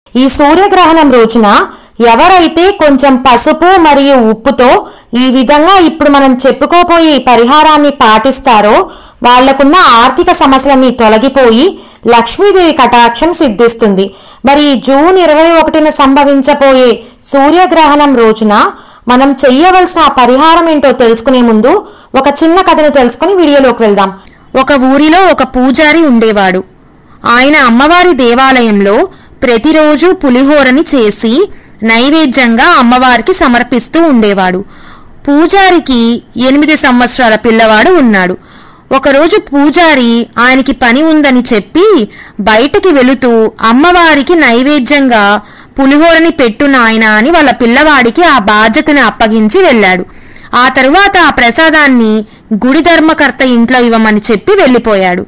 ఈ సూర్యగ్రహణం రోజున ఎవరైతే కొంచెం పసుపు మరియు ఉప్పుతో ఈ విధంగా ఇప్పుడు మనం చెప్పుకోపోయే ఈ పరిహారాన్ని పాటిస్తారో వాళ్లకున్న ఆర్థిక సమస్యలన్నీ తొలగిపోయి లక్ష్మీదేవి కటాక్షం సిద్ధిస్తుంది మరి ఈ జూన్ ఇరవై ఒకటిన సంభవించబోయే సూర్యగ్రహణం రోజున మనం చెయ్యవలసిన ఆ పరిహారం ఏంటో తెలుసుకునే ముందు ఒక చిన్న కథను తెలుసుకుని వీడియోలోకి వెళ్దాం ఒక ఊరిలో ఒక పూజారి ఉండేవాడు ఆయన అమ్మవారి దేవాలయంలో ప్రతిరోజు పులిహోరని చేసి నైవేద్యంగా అమ్మవారికి సమర్పిస్తూ ఉండేవాడు పూజారికి ఎనిమిది సంవత్సరాల పిల్లవాడు ఉన్నాడు ఒకరోజు పూజారి ఆయనకి పని ఉందని చెప్పి బయటికి వెళుతూ అమ్మవారికి నైవేద్యంగా పులిహోరని పెట్టు నాయన అని వాళ్ళ పిల్లవాడికి ఆ బాధ్యతని అప్పగించి వెళ్ళాడు ఆ తరువాత ఆ ప్రసాదాన్ని గుడి ధర్మకర్త ఇంట్లో ఇవ్వమని చెప్పి వెళ్ళిపోయాడు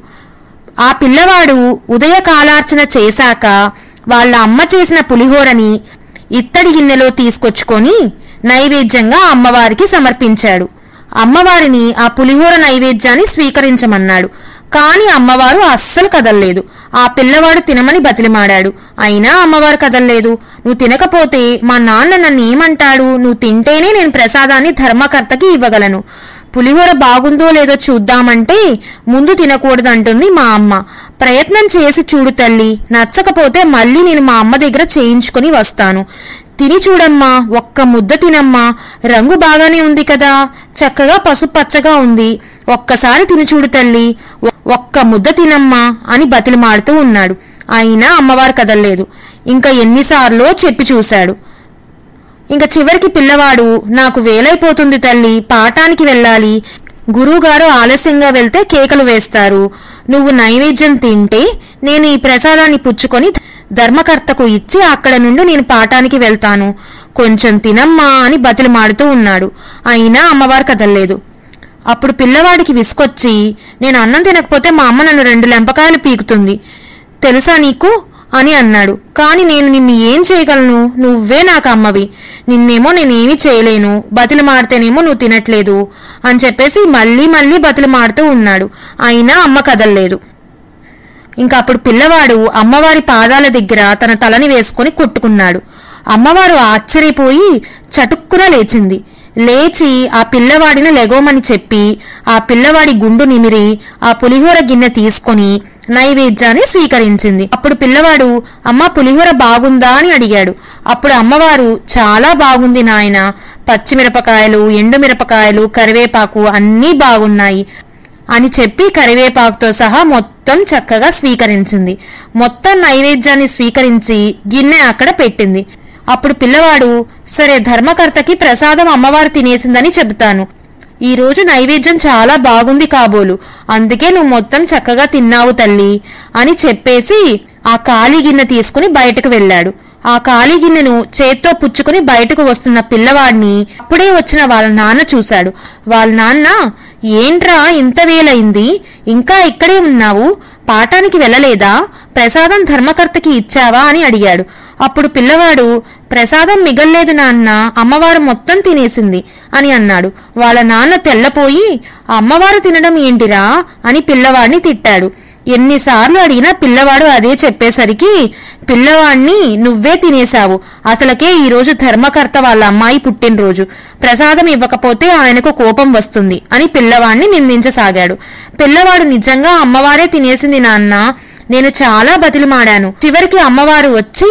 ఆ పిల్లవాడు ఉదయ కాలార్చన చేశాక వాళ్ళ అమ్మ చేసిన పులిహోరని ఇత్తడి గిన్నెలో తీసుకొచ్చుకొని నైవేద్యంగా అమ్మవారికి సమర్పించాడు అమ్మవారిని ఆ పులిహోర నైవేద్యాన్ని స్వీకరించమన్నాడు కాని అమ్మవారు అస్సలు కదల్లేదు ఆ పిల్లవాడు తినమని బతిలిమాడాడు అయినా అమ్మవారు కదల్లేదు నువ్వు తినకపోతే మా నాన్న నన్ను ఏమంటాడు నువ్వు తింటేనే నేను ప్రసాదాన్ని ధర్మకర్తకి ఇవ్వగలను పులిహోర బాగుందో లేదో చూద్దామంటే ముందు తినకూడదంటుంది మా అమ్మ ప్రయత్నం చేసి చూడు తల్లి నచ్చకపోతే మళ్ళీ నేను మా అమ్మ దగ్గర చేయించుకొని వస్తాను తిని చూడమ్మా ఒక్క ముద్ద తినమ్మా రంగు బాగానే ఉంది కదా చక్కగా పసుపచ్చగా ఉంది ఒక్కసారి తిని చూడు తల్లి ఒ- ఒక్క ముద్ద తినమ్మా అని బతిలిమాడుతూ ఉన్నాడు అయినా అమ్మవారు కదల్లేదు ఇంకా ఎన్నిసార్లో చెప్పి చూశాడు ఇంకా చివరికి పిల్లవాడు నాకు వేలైపోతుంది తల్లి పాఠానికి వెళ్ళాలి గురువుగారు ఆలస్యంగా వెళ్తే కేకలు వేస్తారు నువ్వు నైవేద్యం తింటే నేను ఈ ప్రసాదాన్ని పుచ్చుకొని ధర్మకర్తకు ఇచ్చి అక్కడ నుండి నేను పాఠానికి వెళ్తాను కొంచెం తినమ్మా అని బతిలిమాడుతూ ఉన్నాడు అయినా అమ్మవారు కదల్లేదు అప్పుడు పిల్లవాడికి విసుకొచ్చి నేను అన్నం తినకపోతే మా అమ్మ నన్ను రెండు లెంపకాయలు పీకుతుంది తెలుసా నీకు అని అన్నాడు కాని నేను నిన్ను ఏం చేయగలను నువ్వే నాకు అమ్మవి నిన్నేమో నేనేమీ చేయలేను బతులు మాడితేనేమో నువ్వు తినట్లేదు అని చెప్పేసి మళ్ళీ మళ్ళీ బతులు మాడుతూ ఉన్నాడు అయినా అమ్మ కదల్లేదు ఇంకా అప్పుడు పిల్లవాడు అమ్మవారి పాదాల దగ్గర తన తలని వేసుకొని కొట్టుకున్నాడు అమ్మవారు ఆశ్చర్యపోయి చటుక్కున లేచింది లేచి ఆ పిల్లవాడిని లెగోమని చెప్పి ఆ పిల్లవాడి గుండు నిమిరి ఆ పులిహోర గిన్నె తీసుకొని నైవేద్యాన్ని స్వీకరించింది అప్పుడు పిల్లవాడు అమ్మ పులిహోర బాగుందా అని అడిగాడు అప్పుడు అమ్మవారు చాలా బాగుంది నాయన పచ్చిమిరపకాయలు ఎండుమిరపకాయలు కరివేపాకు అన్నీ బాగున్నాయి అని చెప్పి కరివేపాకుతో సహా మొత్తం చక్కగా స్వీకరించింది మొత్తం నైవేద్యాన్ని స్వీకరించి గిన్నె అక్కడ పెట్టింది అప్పుడు పిల్లవాడు సరే ధర్మకర్తకి ప్రసాదం అమ్మవారు తినేసిందని చెబుతాను ఈ రోజు నైవేద్యం చాలా బాగుంది కాబోలు అందుకే నువ్వు మొత్తం చక్కగా తిన్నావు తల్లి అని చెప్పేసి ఆ ఖాళీ గిన్నె తీసుకుని బయటకు వెళ్ళాడు ఆ ఖాళీ గిన్నెను చేత్తో పుచ్చుకుని బయటకు వస్తున్న పిల్లవాడిని అప్పుడే వచ్చిన వాళ్ళ నాన్న చూశాడు వాళ్ళ నాన్న ఏంట్రా ఇంత వేలైంది ఇంకా ఇక్కడే ఉన్నావు పాఠానికి వెళ్ళలేదా ప్రసాదం ధర్మకర్తకి ఇచ్చావా అని అడిగాడు అప్పుడు పిల్లవాడు ప్రసాదం మిగల్లేదు నాన్న అమ్మవారు మొత్తం తినేసింది అని అన్నాడు వాళ్ళ నాన్న తెల్లపోయి అమ్మవారు తినడం ఏంటిరా అని పిల్లవాడిని తిట్టాడు ఎన్నిసార్లు అడిగినా పిల్లవాడు అదే చెప్పేసరికి పిల్లవాణ్ణి నువ్వే తినేశావు అసలకే ఈ రోజు ధర్మకర్త వాళ్ళ అమ్మాయి పుట్టినరోజు ప్రసాదం ఇవ్వకపోతే ఆయనకు కోపం వస్తుంది అని పిల్లవాణ్ణి నిందించసాగాడు పిల్లవాడు నిజంగా అమ్మవారే తినేసింది నాన్న నేను చాలా బతిలిమాడాను చివరికి అమ్మవారు వచ్చి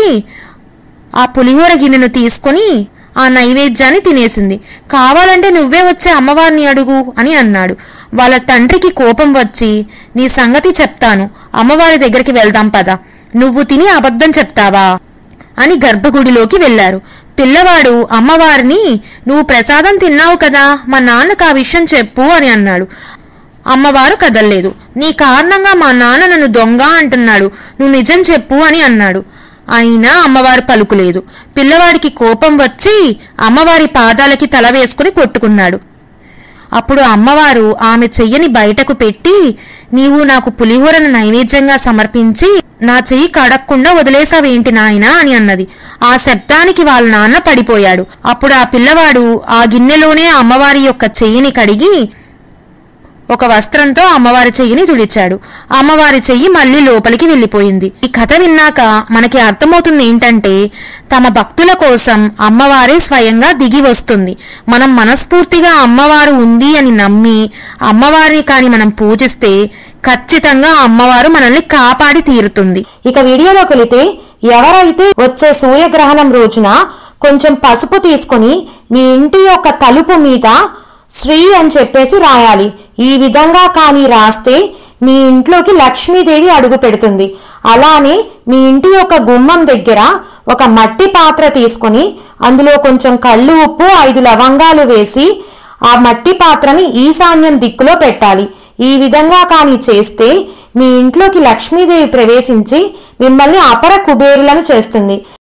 ఆ పులిహోర గిన్నెను తీసుకొని ఆ నైవేద్యాన్ని తినేసింది కావాలంటే నువ్వే వచ్చే అమ్మవారిని అడుగు అని అన్నాడు వాళ్ళ తండ్రికి కోపం వచ్చి నీ సంగతి చెప్తాను అమ్మవారి దగ్గరికి వెళ్దాం పద నువ్వు తిని అబద్ధం చెప్తావా అని గర్భగుడిలోకి వెళ్లారు పిల్లవాడు అమ్మవారిని నువ్వు ప్రసాదం తిన్నావు కదా మా నాన్నకు ఆ విషయం చెప్పు అని అన్నాడు అమ్మవారు కదల్లేదు నీ కారణంగా మా నాన్న నన్ను దొంగ అంటున్నాడు నువ్వు నిజం చెప్పు అని అన్నాడు అయినా అమ్మవారు పలుకులేదు పిల్లవాడికి కోపం వచ్చి అమ్మవారి పాదాలకి తల వేసుకుని కొట్టుకున్నాడు అప్పుడు అమ్మవారు ఆమె చెయ్యని బయటకు పెట్టి నీవు నాకు పులిహోరను నైవేద్యంగా సమర్పించి నా చెయ్యి కడక్కుండా వదిలేసావేంటి నాయనా అని అన్నది ఆ శబ్దానికి వాళ్ళ నాన్న పడిపోయాడు అప్పుడు ఆ పిల్లవాడు ఆ గిన్నెలోనే అమ్మవారి యొక్క చెయ్యిని కడిగి ఒక వస్త్రంతో అమ్మవారి చెయ్యిని తుడిచాడు అమ్మవారి చెయ్యి మళ్ళీ లోపలికి వెళ్ళిపోయింది ఈ కథ విన్నాక మనకి అర్థమవుతుంది ఏంటంటే తమ భక్తుల కోసం అమ్మవారే స్వయంగా దిగి వస్తుంది మనం మనస్ఫూర్తిగా అమ్మవారు ఉంది అని నమ్మి అమ్మవారిని కాని మనం పూజిస్తే ఖచ్చితంగా అమ్మవారు మనల్ని కాపాడి తీరుతుంది ఇక వీడియోలోకి వెళితే ఎవరైతే వచ్చే సూర్యగ్రహణం రోజున కొంచెం పసుపు తీసుకొని మీ ఇంటి యొక్క తలుపు మీద శ్రీ అని చెప్పేసి రాయాలి ఈ విధంగా కానీ రాస్తే మీ ఇంట్లోకి లక్ష్మీదేవి అడుగు పెడుతుంది అలానే మీ ఇంటి యొక్క గుమ్మం దగ్గర ఒక మట్టి పాత్ర తీసుకొని అందులో కొంచెం కళ్ళు ఉప్పు ఐదు లవంగాలు వేసి ఆ మట్టి పాత్రని ఈశాన్యం దిక్కులో పెట్టాలి ఈ విధంగా కానీ చేస్తే మీ ఇంట్లోకి లక్ష్మీదేవి ప్రవేశించి మిమ్మల్ని అపర కుబేరులను చేస్తుంది